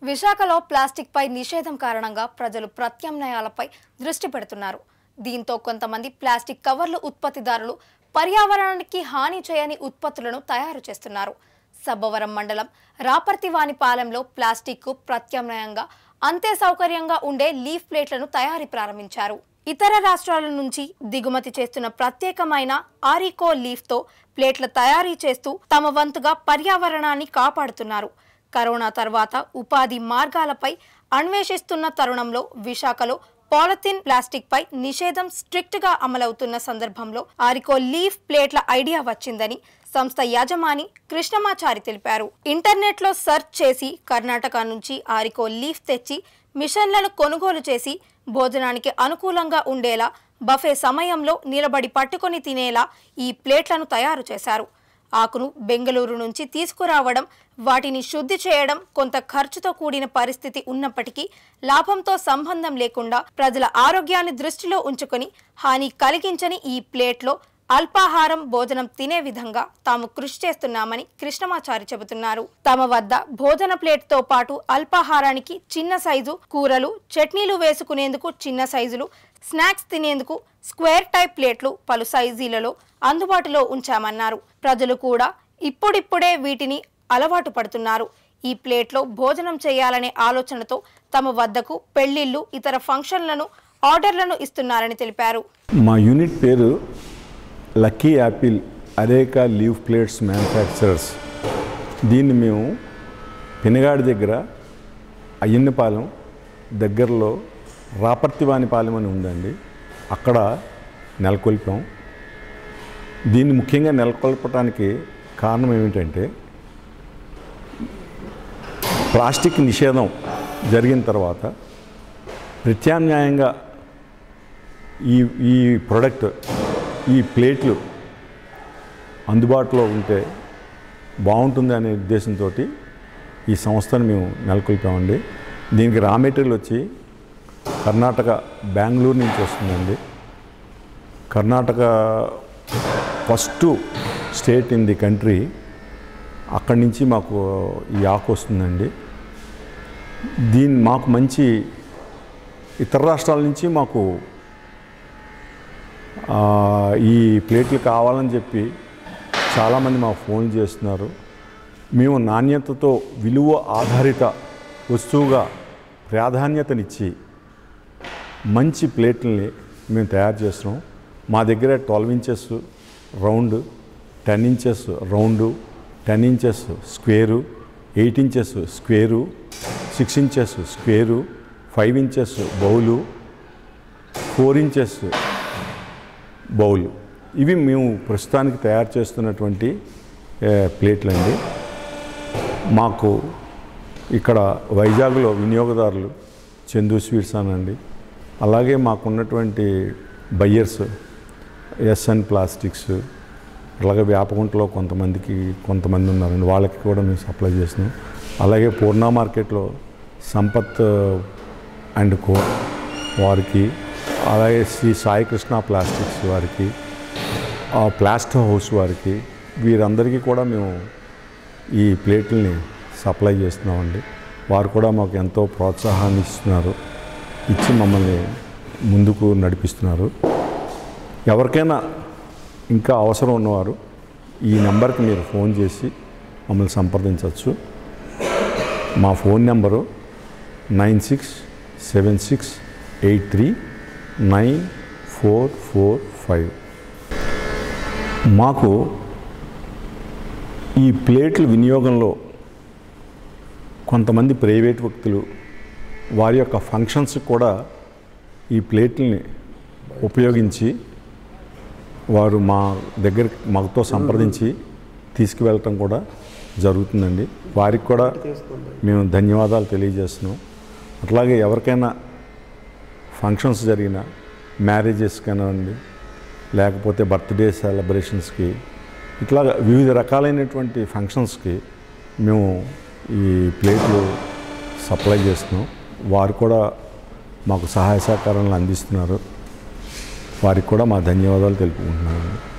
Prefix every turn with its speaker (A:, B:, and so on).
A: విశాఖలో ప్లాస్టిక్ పై నిషేధం కారణంగా ప్రజలు ప్రత్యామ్నాయాలపై దృష్టి పెడుతున్నారు దీంతో కొంతమంది ప్లాస్టిక్ కవర్లు ఉత్పత్తిదారులు పర్యావరణానికి హాని చేయని ఉత్పత్తులను తయారు చేస్తున్నారు సబ్బవరం మండలం రాపర్తివానిపాలెంలో ప్లాస్టిక్కు ప్రత్యామ్నాయంగా అంతే సౌకర్యంగా ఉండే లీఫ్ ప్లేట్లను తయారీ ప్రారంభించారు ఇతర రాష్ట్రాల నుంచి దిగుమతి చేస్తున్న ప్రత్యేకమైన ఆరికో లీఫ్తో ప్లేట్ల తయారీ చేస్తూ తమ వంతుగా పర్యావరణాన్ని కాపాడుతున్నారు కరోనా తర్వాత ఉపాధి మార్గాలపై అన్వేషిస్తున్న తరుణంలో విశాఖలో పాలిథిన్ ప్లాస్టిక్ పై నిషేధం స్ట్రిక్ట్ గా అమలవుతున్న సందర్భంలో ఆరికో లీఫ్ ప్లేట్ల ఐడియా వచ్చిందని సంస్థ యాజమాని కృష్ణమాచారి తెలిపారు ఇంటర్నెట్ లో సెర్చ్ చేసి కర్ణాటక నుంచి ఆరికో లీఫ్ తెచ్చి మిషన్లను కొనుగోలు చేసి భోజనానికి అనుకూలంగా ఉండేలా బఫే సమయంలో నిలబడి పట్టుకొని తినేలా ఈ ప్లేట్లను తయారు చేశారు ఆకును బెంగళూరు నుంచి తీసుకురావడం వాటిని శుద్ధి చేయడం కొంత ఖర్చుతో కూడిన పరిస్థితి ఉన్నప్పటికీ లాభంతో సంబంధం లేకుండా ప్రజల ఆరోగ్యాన్ని దృష్టిలో ఉంచుకొని హాని కలిగించని ఈ ప్లేట్లో అల్పాహారం భోజనం తినే విధంగా తాము కృషి చేస్తున్నామని కృష్ణమాచారి చెబుతున్నారు తమ వద్ద భోజన ప్లేట్తో పాటు అల్పాహారానికి చిన్న సైజు కూరలు చట్నీలు వేసుకునేందుకు చిన్న సైజులు స్నాక్స్ తినేందుకు స్క్వేర్ టైప్ ప్లేట్లు పలు సైజీలలో అందుబాటులో ఉంచామన్నారు ప్రజలు కూడా ఇప్పుడిప్పుడే వీటిని అలవాటు పడుతున్నారు ఈ ప్లేట్లో భోజనం చేయాలనే ఆలోచనతో తమ వద్దకు పెళ్లిళ్లు ఇతర ఫంక్షన్లను ఆర్డర్లను ఇస్తున్నారని తెలిపారు
B: మా యూనిట్ పేరు lucky apple areca leaf plates manufacturers దీన్ని మేము పెనగాడి దగ్గర అయ్యన్నపాలెం దగ్గరలో రాపర్తివానిపాలెం అని ఉందండి అక్కడ నెలకొల్పాం దీన్ని ముఖ్యంగా నెలకొల్పడానికి కారణం ఏమిటంటే ప్లాస్టిక్ నిషేధం జరిగిన తర్వాత ప్రత్యామ్నాయంగా ఈ ఈ ప్రోడక్ట్ ఈ ప్లేట్లు అందుబాటులో ఉంటే బాగుంటుంది అనే ఉద్దేశంతో ఈ సంస్థను మేము నెలకొల్పామండి దీనికి రా మెటీరియల్ వచ్చి కర్ణాటక బెంగళూరు నుంచి వస్తుందండి Karnataka first state in the country అక్కడి నుంచి మాకు ఈ ఆకు వస్తుందండి దీన్ని మాకు మంచి ఇతర రాష్ట్రాల నుంచి మాకు ఆ, ఈ ప్లేట్లు కావాలని చెప్పి చాలామంది మాకు ఫోన్ చేస్తున్నారు మేము నాణ్యతతో విలువ ఆధారిత వస్తువుగా ప్రాధాన్యతనిచ్చి మంచి ప్లేట్లని మేము తయారు చేస్తున్నాం మా దగ్గర twelve inches round ten inches round ten inches square eight inches square six inches square five inches bowl four inches bowl ఇవి మేము ప్రస్తుతానికి తయారు చేస్తున్నటువంటి ఏ, ప్లేట్లు అండి మాకు ఇక్కడ వైజాగ్లో వినియోగదారులు చందు స్వీట్స్ అనండి అలాగే మాకున్నటువంటి బయ్యర్స్ ఎస్ఎన్ ప్లాస్టిక్స్ అలాగే వేపగుంటలో కొంతమందికి కొంతమంది ఉన్నారండి వాళ్ళకి కూడా మేము సప్లై చేస్తున్నాం అలాగే పూర్ణ మార్కెట్లో సంపత్ అండ్ కో వారికి అలాగే శ్రీ సాయి కృష్ణ ప్లాస్టిక్స్ వారికి ఆ ప్లాస్టర్ హౌస్ వారికి వీరందరికీ కూడా మేము ఈ ప్లేట్లని సప్లై చేస్తున్నామండి వారు కూడా మాకు ఎంతో ప్రోత్సాహాన్ని ఇస్తున్నారు ఇచ్చి మమ్మల్ని ముందుకు నడిపిస్తున్నారు ఎవరికైనా ఇంకా అవసరం ఉన్నవారు ఈ నెంబర్కి మీరు ఫోన్ చేసి మమ్మల్ని సంప్రదించవచ్చు మా phone number nine six seven six eight three nine four four five మాకు ఈ ప్లేట్ల వినియోగంలో కొంతమంది ప్రైవేట్ వ్యక్తులు వారి యొక్క ఫంక్షన్స్ కూడా ఈ ప్లేట్లని ఉపయోగించి వారు మా దగ్గర మాతో సంప్రదించి తీసుకువెళ్ళటం కూడా జరుగుతుందండి వారికి కూడా మేము ధన్యవాదాలు తెలియజేస్తున్నాం అట్లాగే ఎవరికైనా ఫంక్షన్స్ జరిగిన మ్యారేజెస్ కానివ్వండి లేకపోతే బర్త్డే సెలబ్రేషన్స్కి ఇట్లా వివిధ రకాలైనటువంటి ఫంక్షన్స్కి మేము ఈ ప్లేట్లు సప్లై చేస్తున్నాం వారు కూడా మాకు సహాయ సహకారాలను అందిస్తున్నారు వారికి కూడా మా ధన్యవాదాలు తెలుపుకుంటున్నాను